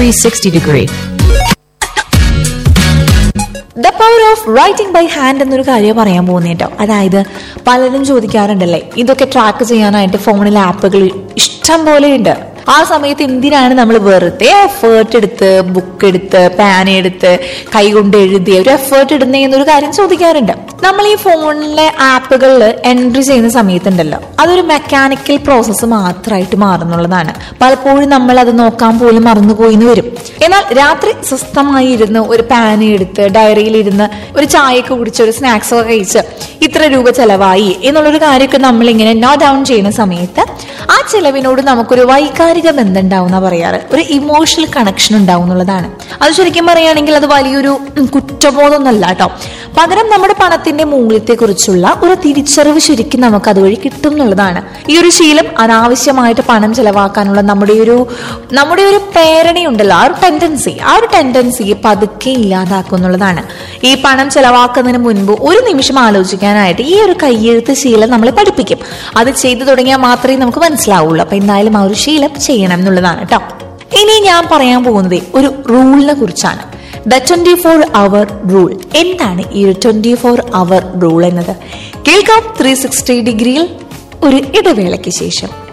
360 degree. The power of writing by hand എന്നൊരു കാര്യം പറയാൻ പോകുന്നത് കേട്ടോ അതായത് പലരും ചോദിക്കാറുണ്ടല്ലേ ഇതൊക്കെ ട്രാക്ക് ചെയ്യാനായിട്ട് ഫോണിൽ ആപ്പുകൾ ഇഷ്ടം പോലെ ഉണ്ട് ആ സമയത്ത് എന്തിനാണ് നമ്മൾ വെറുതെ എഫേർട്ട് എടുത്ത് ബുക്ക് എടുത്ത് പാൻ എടുത്ത് കൈകൊണ്ട് എഴുതി ഒരു എഫേർട്ട് ഇടുന്നേ എന്നൊരു കാര്യം ചോദിക്കാറുണ്ട് നമ്മൾ ഈ ഫോണിലെ ആപ്പുകളിൽ എൻട്രി ചെയ്യുന്ന സമയത്തുണ്ടല്ലോ അതൊരു മെക്കാനിക്കൽ പ്രോസസ്സ് മാത്രമായിട്ട് മാറുന്നുള്ളതാണ് പലപ്പോഴും നമ്മൾ അത് നോക്കാൻ പോലും മറന്നുപോയി എന്ന് വരും എന്നാൽ രാത്രി സ്വസ്ഥമായി ഇരുന്ന് ഒരു പാൻ എടുത്ത് ഡയറിയിൽ ഇരുന്ന് ഒരു ചായയൊക്കെ കുടിച്ച് ഒരു സ്നാക്സ് ഒക്കെ കഴിച്ച് ഇത്ര രൂപ ചെലവായി എന്നുള്ളൊരു കാര്യമൊക്കെ നമ്മൾ ഇങ്ങനെ നോട്ട് ഡൗൺ ചെയ്യുന്ന സമയത്ത് ആ ചെലവിനോട് നമുക്കൊരു വൈകാരിക ബന്ധം ഉണ്ടാവുന്ന പറയാറ് ഒരു ഇമോഷണൽ കണക്ഷൻ ഉണ്ടാവും എന്നുള്ളതാണ് അത് ശരിക്കും പറയുകയാണെങ്കിൽ അത് വലിയൊരു ഉം, കുറ്റബോധമൊന്നല്ല കേട്ടോ പകരം നമ്മുടെ പണത്തിന്റെ മൂല്യത്തെ കുറിച്ചുള്ള ഒരു തിരിച്ചറിവ് ശരിക്കും നമുക്ക് അതുവഴി കിട്ടും എന്നുള്ളതാണ് ഈ ഒരു ശീലം അനാവശ്യമായിട്ട് പണം ചെലവാക്കാനുള്ള നമ്മുടെ ഒരു നമ്മുടെ ഒരു പ്രേരണയുണ്ടല്ലോ ആ ഒരു ടെൻഡൻസി ആ ഒരു ടെൻഡൻസി പതുക്കെ ഇല്ലാതാക്കും എന്നുള്ളതാണ് ഈ പണം ചെലവാക്കുന്നതിന് മുൻപ് ഒരു നിമിഷം ആലോചിക്കാനായിട്ട് ഈ ഒരു കയ്യെഴുത്ത് ശീലം നമ്മളെ പഠിപ്പിക്കും അത് ചെയ്തു തുടങ്ങിയാൽ മാത്രമേ നമുക്ക് മനസ്സിലാവുള്ളൂ അപ്പൊ എന്തായാലും ആ ഒരു ശീലം ചെയ്യണം എന്നുള്ളതാണ് കേട്ടോ ഇനി ഞാൻ പറയാൻ പോകുന്നത് ഒരു റൂളിനെ കുറിച്ചാണ് the twenty four hour rule എന്താണ് ഈ ഒരു ട്വന്റി ഫോർ അവർ റൂൾ എന്നത് കേൾക്കാം ത്രീ സിക്സ്റ്റി ഡിഗ്രിയിൽ ഒരു ഇടവേളയ്ക്ക് ശേഷം